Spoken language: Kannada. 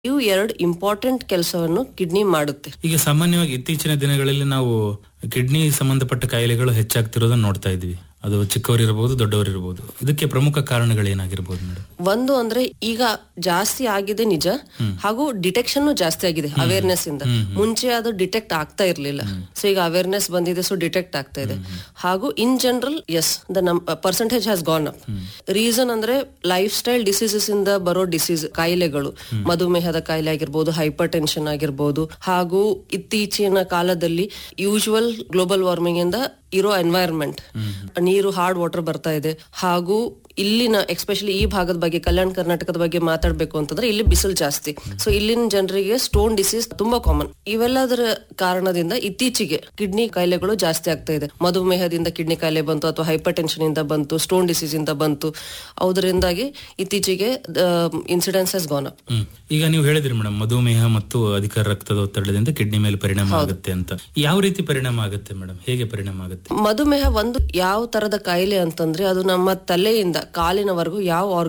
ಇವು ಎರಡು ಇಂಪಾರ್ಟೆಂಟ್ ಕೆಲಸವನ್ನು ಕಿಡ್ನಿ ಮಾಡುತ್ತೆ ಈಗ ಸಾಮಾನ್ಯವಾಗಿ ಇತ್ತೀಚಿನ ದಿನಗಳಲ್ಲಿ ನಾವು ಕಿಡ್ನಿ ಸಂಬಂಧಪಟ್ಟ ಕಾಯಿಲೆಗಳು ಹೆಚ್ಚಾಗ್ತಿರೋದನ್ನ ನೋಡ್ತಾ ಇದ್ವಿ ಅದು ಚಿಕ್ಕವರಿರ್ಬೋದು ದೊಡ್ಡವರಿರ್ಬೋದು ಇದಕ್ಕೆ ಪ್ರಮುಖ ಕಾರಣಗಳೇನಾಗಿರ್ಬೋದು ಮೇಡಮ್ ಒಂದು ಅಂದ್ರೆ ಈಗ ಜಾಸ್ತಿ ಆಗಿದೆ ನಿಜ ಹಾಗೂ ಡಿಟೆಕ್ಷನ್ ಜಾಸ್ತಿ ಆಗಿದೆ ಅವೇರ್ನೆಸ್ ಇಂದ ಮುಂಚೆ ಅದು ಡಿಟೆಕ್ಟ್ ಆಗ್ತಾ ಇರ್ಲಿಲ್ಲ ಸೊ ಈಗ ಅವೇರ್ನೆಸ್ ಬಂದಿದೆ ಸೊ ಡಿಟೆಕ್ಟ್ ಆಗ್ತಾ ಇದೆ ಹಾಗೂ ಇನ್ ಜನರಲ್ ಎಸ್ ದ ನಮ್ percentage has gone up reason ಅಂದ್ರೆ ಲೈಫ್ ಸ್ಟೈಲ್ ಡಿಸೀಸಸ್ ಇಂದ ಬರೋ ಡಿಸೀಸ್ ಕಾಯಿಲೆಗಳು ಮಧುಮೇಹದ ಕಾಯಿಲೆ ಆಗಿರ್ಬೋದು ಹೈಪರ್ ಟೆನ್ಷನ್ ಆಗಿರ್ಬೋದು ಹಾಗೂ ಇತ್ತೀಚಿನ ಕಾಲದಲ್ಲಿ ಯೂಶುವಲ್ ಗ್ಲೋಬಲ್ ವಾರ್ಮಿಂಗ್ ಇಂದ ಇರೋ ಎನ್ವೈರನ್ಮೆಂಟ್ ನೀರು ಹಾರ್ಡ್ ವಾಟರ್ ಬರ್ತಾ ಇದೆ ಹಾಗೂ ಇಲ್ಲಿನ ಎಸ್ಪೆಷಲಿ ಈ ಭಾಗದ ಬಗ್ಗೆ ಕಲ್ಯಾಣ ಕರ್ನಾಟಕದ ಬಗ್ಗೆ ಮಾತಾಡ್ಬೇಕು ಅಂತಂದ್ರೆ ಇಲ್ಲಿ ಬಿಸಿಲು ಜಾಸ್ತಿ ಸೊ ಇಲ್ಲಿನ ಜನರಿಗೆ ಸ್ಟೋನ್ ಡಿಸೀಸ್ ತುಂಬಾ ಕಾಮನ್ ಇವೆಲ್ಲದರ ಕಾರಣದಿಂದ ಇತ್ತೀಚೆಗೆ ಕಿಡ್ನಿ ಕಾಯಿಲೆಗಳು ಜಾಸ್ತಿ ಆಗ್ತಾ ಇದೆ ಮಧುಮೇಹದಿಂದ ಕಿಡ್ನಿ ಕಾಯಿಲೆ ಬಂತು ಅಥವಾ ಹೈಪರ್ ಟೆನ್ಷನ್ ಇಂದ ಬಂತು ಸ್ಟೋನ್ ಡಿಸೀಸ್ ಇಂದ ಬಂತು ಅದರಿಂದಾಗಿ ಇತ್ತೀಚೆಗೆ ಇನ್ಸಿಡೆನ್ಸ್ ಹಸ್ ಗಾನ್ ಅಪ್ ಹ್ಮ್ ಈಗ ನೀವು ಹೇಳಿದ್ರಿ ಮೇಡಮ್ ಮಧುಮೇಹ ಮತ್ತು ಅಧಿಕ ರಕ್ತದ ಒತ್ತಡದಿಂದ ಕಿಡ್ನಿ ಮೇಲೆ ಪರಿಣಾಮ ಆಗುತ್ತೆ ಅಂತ ಯಾವ ರೀತಿ ಪರಿಣಾಮ ಆಗುತ್ತೆ ಮೇಡಮ್ ಹೇಗೆ ಪರಿಣಾಮ ಆಗುತ್ತೆ ಮಧುಮೇಹ ಒಂದು ಯಾವ ತರದ ಕಾಯಿಲೆ ಅಂತಂದ್ರೆ ಅದು ನಮ್ಮ ತಲೆಯಿಂದ ಕಾಲಿನವರೆಗೂ ಯಾವ